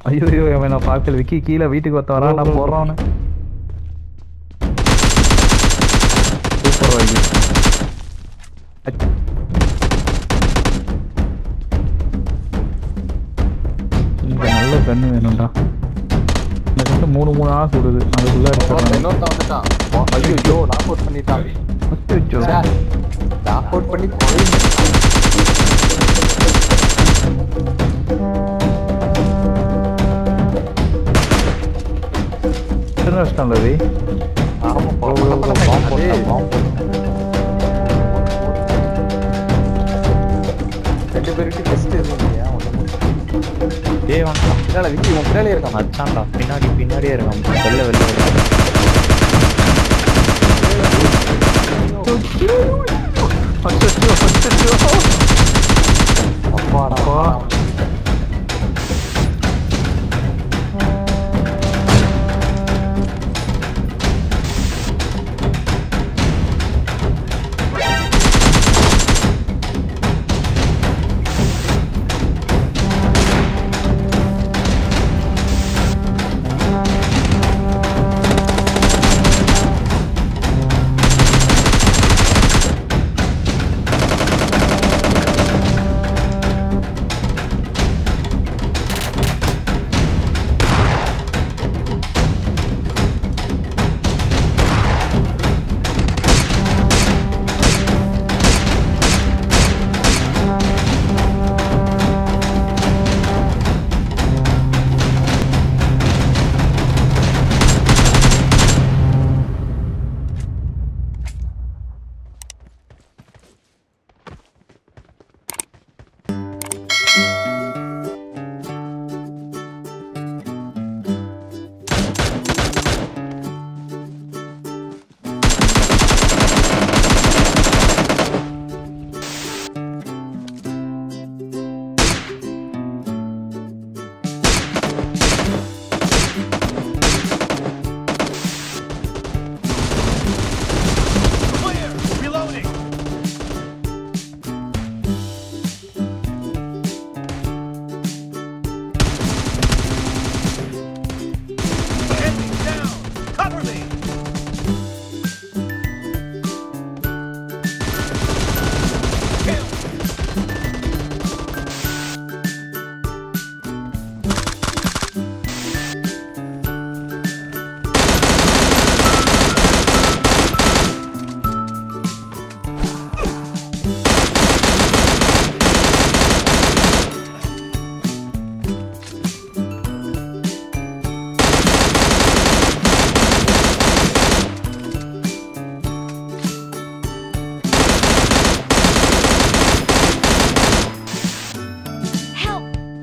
ஐயோ ஐயோ அவன் நான் பார்க்கல விக்கி கீழே வீட்டுக்கு ஒருத்த வரா நான் போடுறான்னு சூப்பர் வாங்கி இங்க நல்ல கண்ணு வேணும்டா இந்த கண்ணு மூணு மூணா சுடுது அதுக்குள்ள இன்னொருத்தன் அடிச்சிடறாங்க இன்னொருத்தன் வந்துட்டான் வா- ஐயோ லாக் அவுட் பண்ணிட்டான் அச்சோ லாக் அவுட் பண்ணி கொலை சின்ன கஷ்டம் இல்லை ஆமா ஓ, ஓ, ஓ, பாம்பு போட்டா, ரெண்டு பேருக்கு டெஸ்ட் இருந்தீங்க டேய் வந்தான் பின்னால விக்கி உன் பின்னாலே இருக்கான் மச்சான்டா பின்னாடி பின்னாடியே இருக்கான் வெளில வெளில வெளில அப்பாடா அப்பா. Clear! Reloading! Enemy down! Cover me! Kill! Help!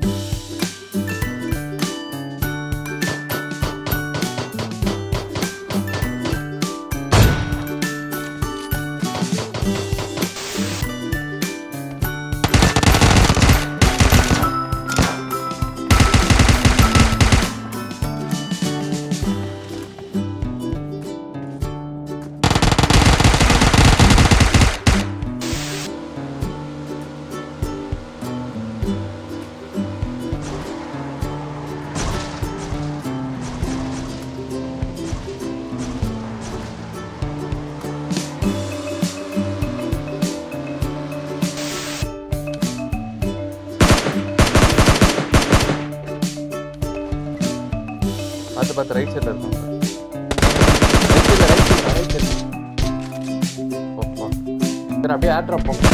பார்த்து பார்த்து ரைட் சைடில் இருக்கும் ரைட் சைடில் ரைட் சைடில் ரைட் சைடில் ஓப்பா சரி அப்படியே ஆட்ரா போ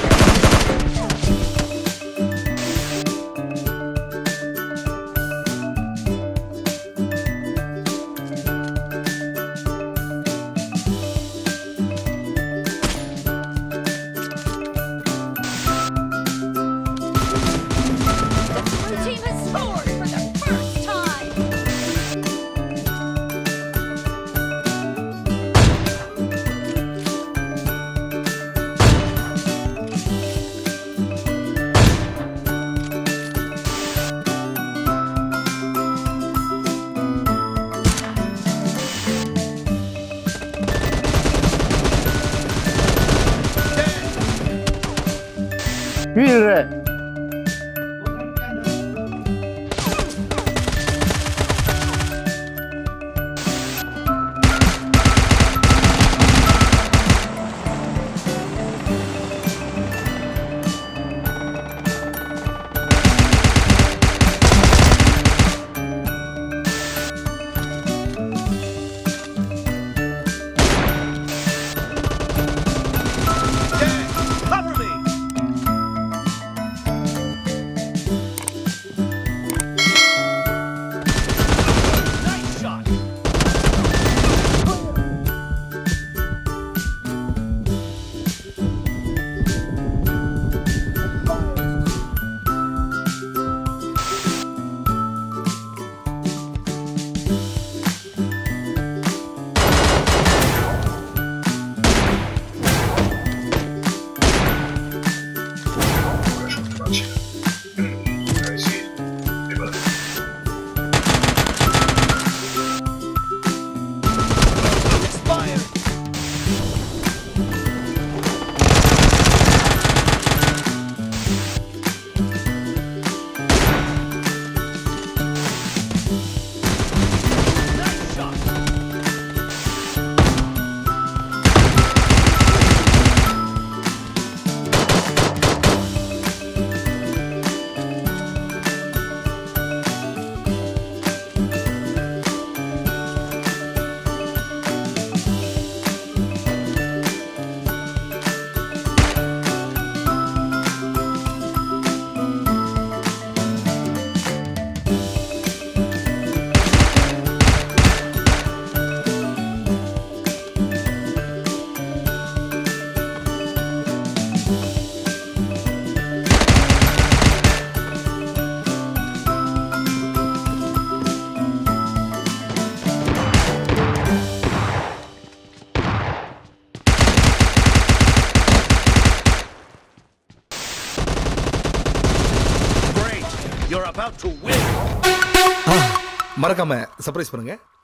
The blue team has scored for the first time! கீழே to win. மறக்காம சர்ப்ரைஸ் பண்ணுங்க